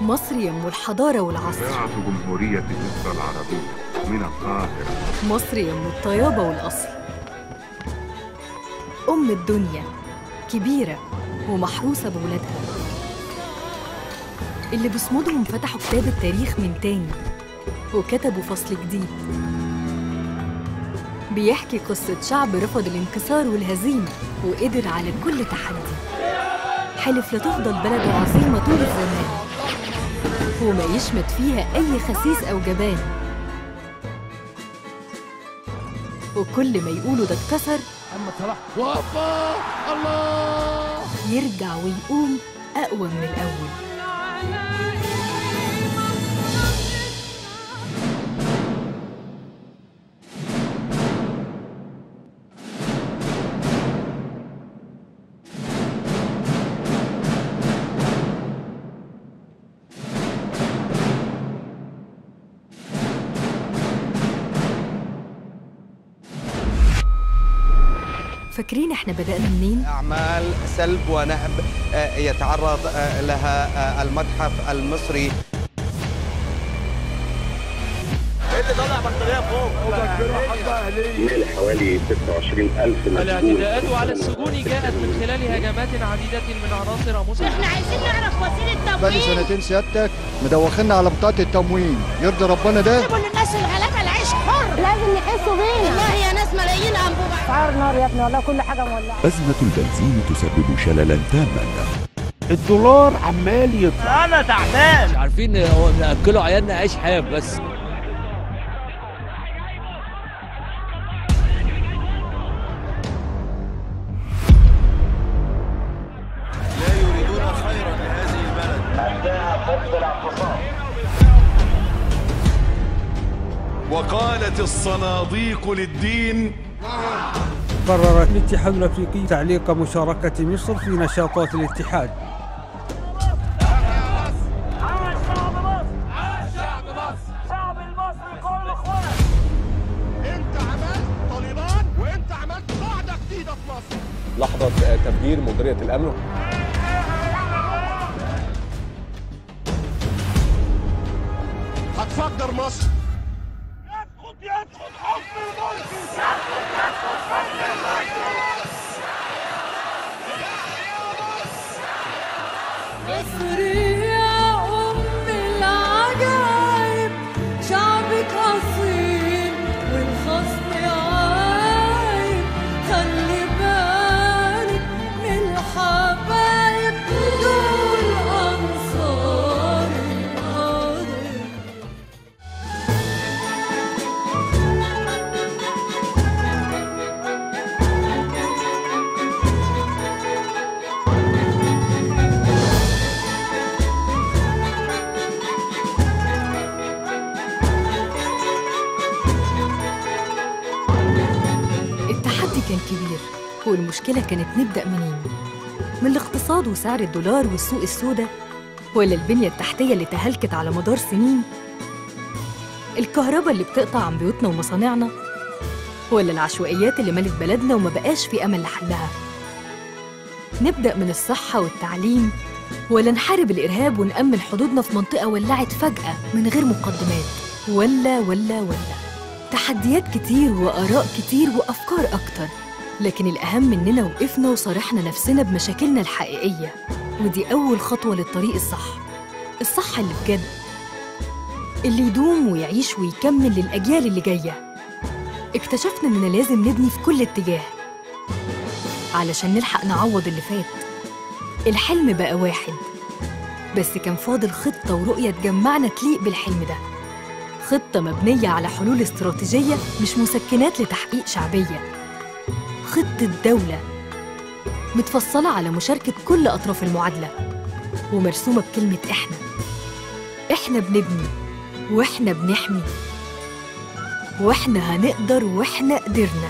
مصر يم الحضارة والعصر إذاعة جمهورية مصر العربية من القاهرة مصر يم الطيابة والأصل أم الدنيا كبيرة ومحروسة بولادها اللي بصمودهم فتحوا كتاب التاريخ من تاني وكتبوا فصل جديد بيحكي قصة شعب رفض الانكسار والهزيمة وقدر على كل تحدي حلف لتفضل بلده عظيمة طول الزمان وما يشمت فيها أي خسيس أو جبان وكل ما يقولوا ده اتكسر محمد صلاح وفا الله يرجع ويقوم أقوى من الأول فاكرين احنا بدأنا منين؟ أعمال سلب ونهب آه، يتعرض آه، لها آه، المتحف المصري من حوالي 26000 مسجون الاعتداءات على السجون جاءت من خلال هجمات عديدة من عناصر مسلمة احنا عايزين نعرف وسيله بقالي تموين سنتين سيادتك مدوخنا على بطاقة التموين يرضي ربنا ده يجيبوا للناس الغلابه العيش حر لازم يحسوا بينا والله يا ناس ملايين انبوبه اسعار نار يا ابني والله كل حاجه مولعه أزمة البنزين تسبب شللا تاما الدولار عمال يطلع مش عارفين هو ناكلوا عيالنا عيش حاف بس وقالت الصناديق للدين قررت الاتحاد الافريقي تعليق مشاركه مصر في نشاطات الاتحاد انت عملت طالبان وانت عملت قاعده جديده في مصر لحظة تفجير مديرية الأمن هتفجر مصر مصر يا أم العجائب شعبك أصيل والخصم عايب خلي بالك من الحبايب دول أنصار الأرض التحدي كان كبير والمشكلة كانت نبدأ منين؟ من الاقتصاد وسعر الدولار والسوق السوداء ولا البنية التحتية اللي تهلكت على مدار سنين؟ الكهرباء اللي بتقطع عن بيوتنا ومصانعنا؟ ولا العشوائيات اللي ملت بلدنا وما بقاش في أمل لحلها؟ نبدأ من الصحة والتعليم ولا نحارب الإرهاب ونأمن حدودنا في منطقة ولعت فجأة من غير مقدمات ولا ولا ولا تحديات كتير وآراء كتير وأفكار أكتر لكن الأهم إننا وقفنا وصارحنا نفسنا بمشاكلنا الحقيقية ودي أول خطوة للطريق الصح الصح اللي بجد اللي يدوم ويعيش ويكمل للأجيال اللي جاية اكتشفنا إننا لازم نبني في كل اتجاه علشان نلحق نعوض اللي فات الحلم بقى واحد بس كان فاضل خطة ورؤية تجمعنا تليق بالحلم ده خطة مبنية على حلول استراتيجية مش مسكنات لتحقيق شعبية خطة دولة متفصلة على مشاركة كل أطراف المعادلة ومرسومة بكلمة إحنا إحنا بنبني وإحنا بنحمي وإحنا هنقدر وإحنا قدرنا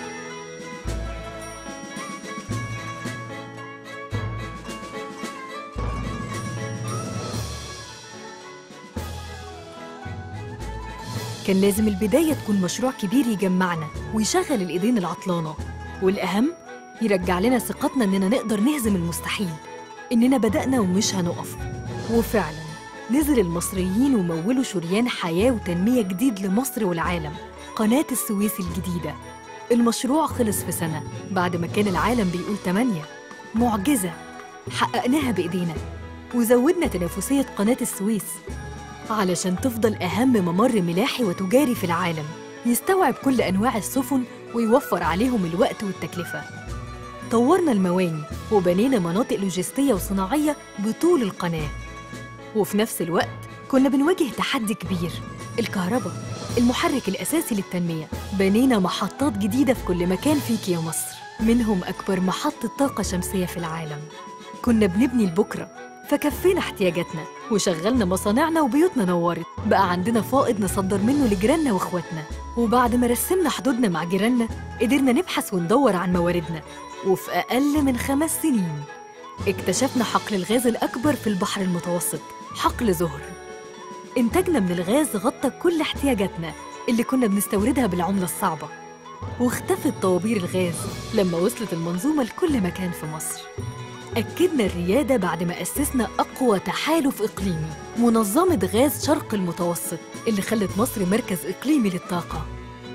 كان لازم البداية تكون مشروع كبير يجمعنا ويشغل الإيدين العطلانة والأهم يرجع لنا ثقتنا إننا نقدر نهزم المستحيل إننا بدأنا ومش هنقف وفعلا نزل المصريين ومولوا شريان حياة وتنمية جديد لمصر والعالم قناة السويس الجديدة المشروع خلص في سنة بعد ما كان العالم بيقول تمانية معجزة حققناها بإيدينا وزودنا تنافسية قناة السويس علشان تفضل أهم ممر ملاحي وتجاري في العالم يستوعب كل أنواع السفن ويوفر عليهم الوقت والتكلفة طورنا المواني وبنينا مناطق لوجستية وصناعية بطول القناة وفي نفس الوقت كنا بنواجه تحدي كبير الكهرباء المحرك الأساسي للتنمية بنينا محطات جديدة في كل مكان فيك يا مصر منهم أكبر محطة طاقة شمسية في العالم كنا بنبني لبكرة فكفينا احتياجاتنا وشغلنا مصانعنا وبيوتنا نورت بقى عندنا فائض نصدر منه لجيراننا واخواتنا وبعد ما رسمنا حدودنا مع جيراننا قدرنا نبحث وندور عن مواردنا وفي أقل من خمس سنين اكتشفنا حقل الغاز الأكبر في البحر المتوسط حقل زهر إنتاجنا من الغاز غطى كل احتياجاتنا اللي كنا بنستوردها بالعملة الصعبة واختفت طوابير الغاز لما وصلت المنظومة لكل مكان في مصر أكدنا الريادة بعد ما أسسنا أقوى تحالف إقليمي منظمة غاز شرق المتوسط اللي خلت مصر مركز إقليمي للطاقة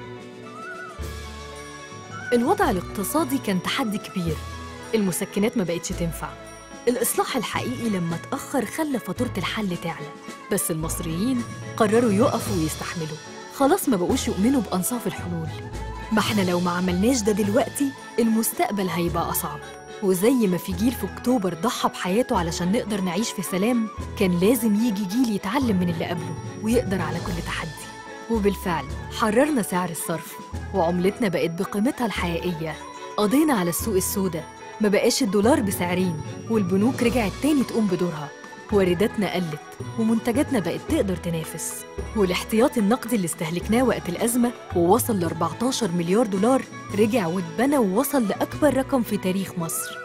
الوضع الاقتصادي كان تحدي كبير المسكنات ما بقتش تنفع الإصلاح الحقيقي لما اتأخر خلى فاتورة الحل تعلى بس المصريين قرروا يقفوا ويستحملوا خلاص ما بقوش يؤمنوا بأنصاف الحلول ما احنا لو ما عملناش ده دلوقتي المستقبل هيبقى أصعب وزي ما في جيل في أكتوبر ضحى بحياته علشان نقدر نعيش في سلام كان لازم يجي جيل يتعلم من اللي قبله ويقدر على كل تحدي وبالفعل حررنا سعر الصرف وعملتنا بقت بقيمتها الحقيقية قضينا على السوق السوداء ما بقاش الدولار بسعرين والبنوك رجعت تاني تقوم بدورها وارداتنا قلت ومنتجاتنا بقت تقدر تنافس والاحتياطي النقدي اللي استهلكناه وقت الأزمة ووصل ل 14 مليار دولار رجع واتبنى ووصل لأكبر رقم في تاريخ مصر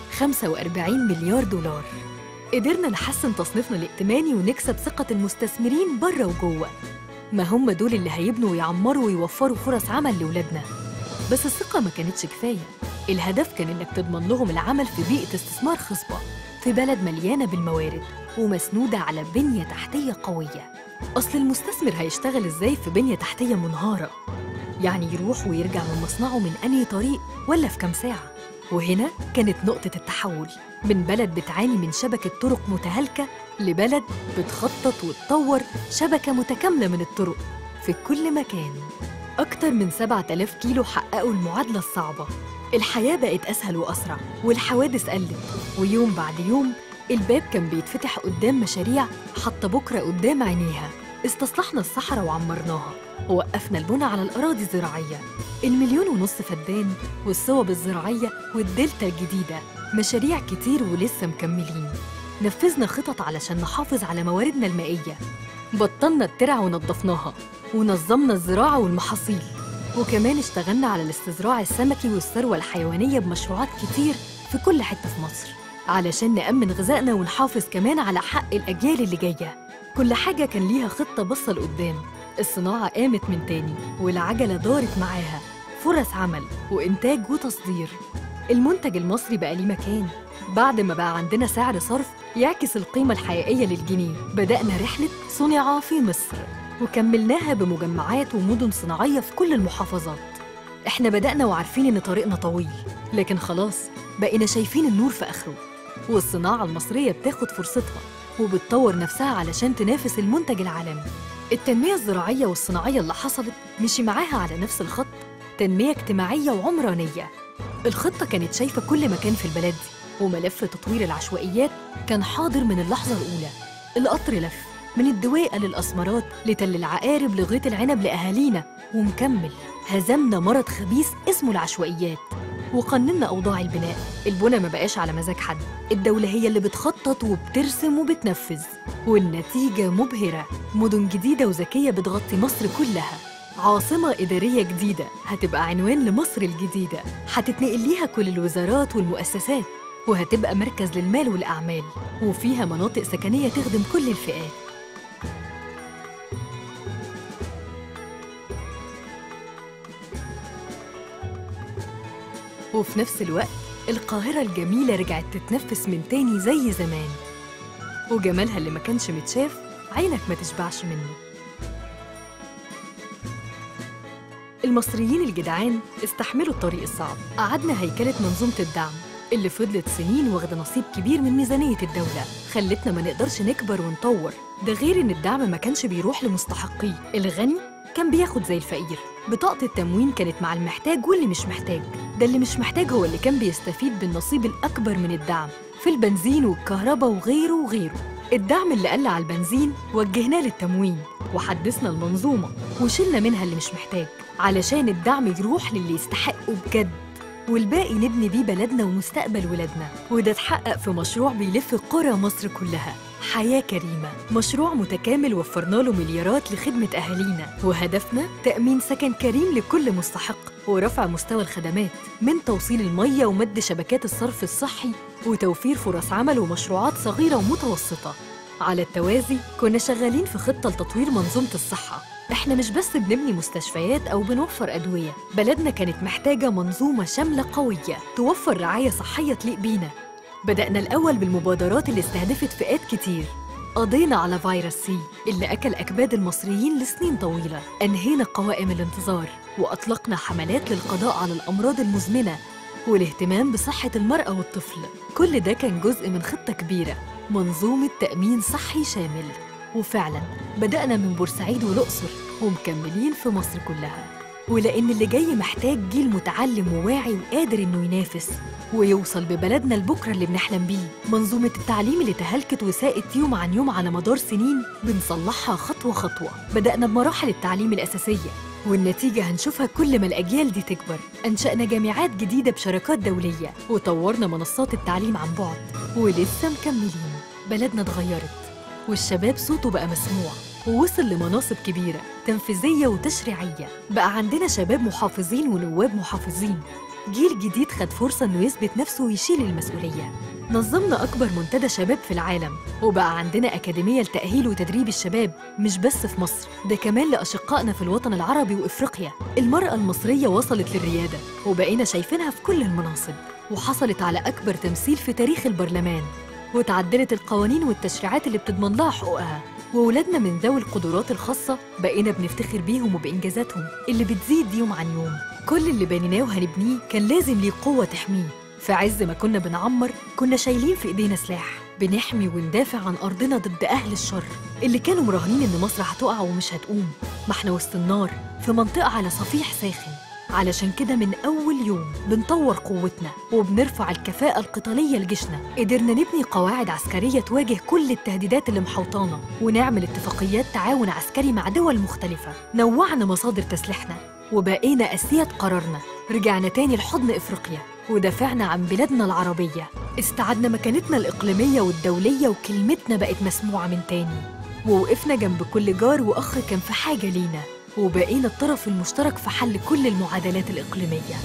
45 مليار دولار قدرنا نحسن تصنيفنا الائتماني ونكسب ثقة المستثمرين بره وجوه ما هم دول اللي هيبنوا ويعمروا ويوفروا فرص عمل لولادنا بس الثقة ما كانتش كفاية الهدف كان إنك تضمن لهم العمل في بيئة استثمار خصبة في بلد مليانة بالموارد ومسنودة على بنية تحتية قوية أصل المستثمر هيشتغل إزاي في بنية تحتية منهارة؟ يعني يروح ويرجع من مصنعه من أنهي طريق ولا في كام ساعة؟ وهنا كانت نقطة التحول من بلد بتعاني من شبكة طرق متهالكة لبلد بتخطط وتطور شبكة متكاملة من الطرق في كل مكان أكتر من 7000 كيلو حققوا المعادلة الصعبة الحياة بقت أسهل وأسرع والحوادث قلت ويوم بعد يوم الباب كان بيتفتح قدام مشاريع حتى بكرة قدام عينيها استصلحنا الصحراء وعمرناها ووقفنا البنى على الأراضي الزراعية المليون ونص فدان والصوب الزراعية والدلتا الجديدة مشاريع كتير ولسه مكملين نفذنا خطط علشان نحافظ على مواردنا المائية بطلنا الترع ونظفناها ونظمنا الزراعة والمحاصيل وكمان اشتغلنا على الاستزراع السمكي والثروة الحيوانية بمشروعات كتير في كل حتة في مصر علشان نأمن غذائنا ونحافظ كمان على حق الأجيال اللي جاية كل حاجة كان ليها خطة بصة لقدام الصناعة قامت من تاني والعجلة دارت معاها فرص عمل وإنتاج وتصدير المنتج المصري بقى ليه مكان بعد ما بقى عندنا سعر صرف يعكس القيمة الحقيقية للجنيه بدأنا رحلة صنع في مصر وكملناها بمجمعات ومدن صناعية في كل المحافظات احنا بدأنا وعارفين ان طريقنا طويل لكن خلاص بقينا شايفين النور في آخره والصناعة المصرية بتاخد فرصتها وبتطور نفسها علشان تنافس المنتج العالمي التنمية الزراعية والصناعية اللي حصلت مشي معاها على نفس الخط تنمية اجتماعية وعمرانية الخطة كانت شايفة كل مكان في البلد دي وملف تطوير العشوائيات كان حاضر من اللحظة الأولى القطر لف من الدواء للأسمرات لتل العقارب لغيط العنب لأهالينا ومكمل هزمنا مرض خبيث اسمه العشوائيات وقننا أوضاع البناء البنى ما بقاش على مزاج حد الدولة هي اللي بتخطط وبترسم وبتنفذ والنتيجة مبهرة مدن جديدة وذكية بتغطي مصر كلها عاصمة إدارية جديدة هتبقى عنوان لمصر الجديدة هتتنقل ليها كل الوزارات والمؤسسات وهتبقى مركز للمال والأعمال وفيها مناطق سكنية تخدم كل الفئات وفي نفس الوقت القاهرة الجميلة رجعت تتنفس من تاني زي زمان وجمالها اللي ما كانش متشاف عينك ما تشبعش منه المصريين الجدعان استحملوا الطريق الصعب قعدنا هيكلة منظومة الدعم اللي فضلت سنين واخدة نصيب كبير من ميزانية الدولة خلتنا ما نقدرش نكبر ونطور ده غير إن الدعم ما كانش بيروح لمستحقيه الغني كان بياخد زي الفقير بطاقة التموين كانت مع المحتاج واللي مش محتاج ده اللي مش محتاج هو اللي كان بيستفيد بالنصيب الأكبر من الدعم في البنزين والكهرباء وغيره وغيره الدعم اللي قل على البنزين وجهناه للتموين وحدثنا المنظومة وشلنا منها اللي مش محتاج علشان الدعم يروح للي يستحقه بجد والباقي نبني بيه بلدنا ومستقبل ولادنا وده اتحقق في مشروع بيلف قرى مصر كلها حياة كريمة مشروع متكامل وفرنا له مليارات لخدمة أهالينا وهدفنا تأمين سكن كريم لكل مستحق ورفع مستوى الخدمات من توصيل المية ومد شبكات الصرف الصحي وتوفير فرص عمل ومشروعات صغيرة ومتوسطة على التوازي كنا شغالين في خطة لتطوير منظومة الصحة احنا مش بس بنبني مستشفيات أو بنوفر أدوية بلدنا كانت محتاجة منظومة شاملة قوية توفر رعاية صحية تليق بينا بدأنا الأول بالمبادرات اللي استهدفت فئات كتير قضينا على فيروس سي اللي أكل أكباد المصريين لسنين طويلة أنهينا قوائم الانتظار وأطلقنا حملات للقضاء على الأمراض المزمنة والاهتمام بصحة المرأة والطفل كل ده كان جزء من خطة كبيرة منظومة تأمين صحي شامل وفعلا بدأنا من بورسعيد والأقصر ومكملين في مصر كلها ولأن اللي جاي محتاج جيل متعلم وواعي وقادر إنه ينافس ويوصل ببلدنا لبكرة اللي بنحلم بيه منظومة التعليم اللي تهلكت وساءت يوم عن يوم على مدار سنين بنصلحها خطوة خطوة بدأنا بمراحل التعليم الأساسية والنتيجة هنشوفها كل ما الأجيال دي تكبر أنشأنا جامعات جديدة بشراكات دولية وطورنا منصات التعليم عن بعد ولسه مكملين بلدنا اتغيرت والشباب صوته بقى مسموع ووصل لمناصب كبيرة تنفيذية وتشريعية بقى عندنا شباب محافظين ونواب محافظين جيل جديد خد فرصة إنه يثبت نفسه ويشيل المسؤولية نظمنا أكبر منتدى شباب في العالم وبقى عندنا أكاديمية لتأهيل وتدريب الشباب مش بس في مصر ده كمان لأشقائنا في الوطن العربي وإفريقيا المرأة المصرية وصلت للريادة وبقينا شايفينها في كل المناصب وحصلت على أكبر تمثيل في تاريخ البرلمان وتعدلت القوانين والتشريعات اللي بتضمن لها حقوقها وولادنا من ذوي القدرات الخاصة بقينا بنفتخر بيهم وبإنجازاتهم اللي بتزيد يوم عن يوم كل اللي بنيناه وهنبنيه كان لازم ليه قوة تحميه في عز ما كنا بنعمر كنا شايلين في إيدينا سلاح بنحمي وندافع عن أرضنا ضد أهل الشر اللي كانوا مراهنين إن مصر هتقع ومش هتقوم ما احنا وسط النار في منطقة على صفيح ساخن علشان كده من أول يوم بنطور قوتنا وبنرفع الكفاءة القتالية لجيشنا قدرنا نبني قواعد عسكرية تواجه كل التهديدات اللي محوطانا ونعمل اتفاقيات تعاون عسكري مع دول مختلفة نوعنا مصادر تسليحنا وبقينا أسياد قرارنا رجعنا تاني لحضن إفريقيا ودافعنا عن بلادنا العربية استعدنا مكانتنا الإقليمية والدولية وكلمتنا بقت مسموعة من تاني ووقفنا جنب كل جار وأخ كان في حاجة لينا وبقينا الطرف المشترك في حل كل المعادلات الإقليمية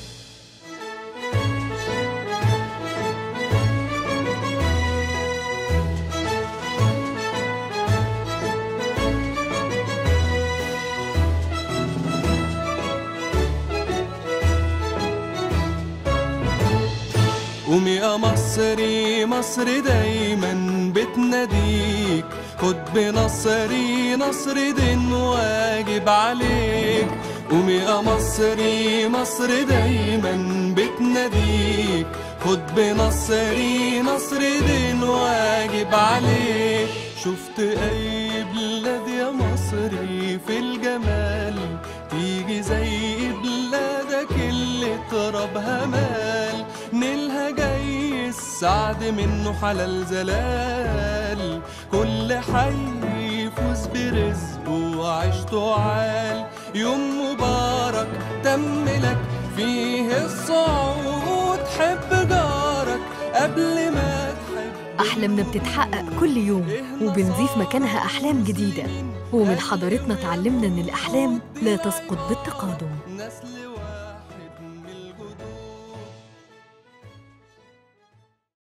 قومي يا مصري مصر دايما بتناديك خد بنصري نصر دين واجب عليك قومي يا مصري مصر دايما بتناديك خد بنصري نصر دين واجب عليك شفت اي بلاد يا مصري في الجمال تيجي زي بلادك اللي ترابها مال نيلها جاي السعد منه حلال زلال كل حي يفوز برزقه وعيشته عال يوم مبارك تم لك فيه الصعود حب جارك قبل ما تحب أحلامنا بتتحقق كل يوم وبنضيف مكانها أحلام جديدة ومن حضارتنا اتعلمنا إن الأحلام لا تسقط بالتقادم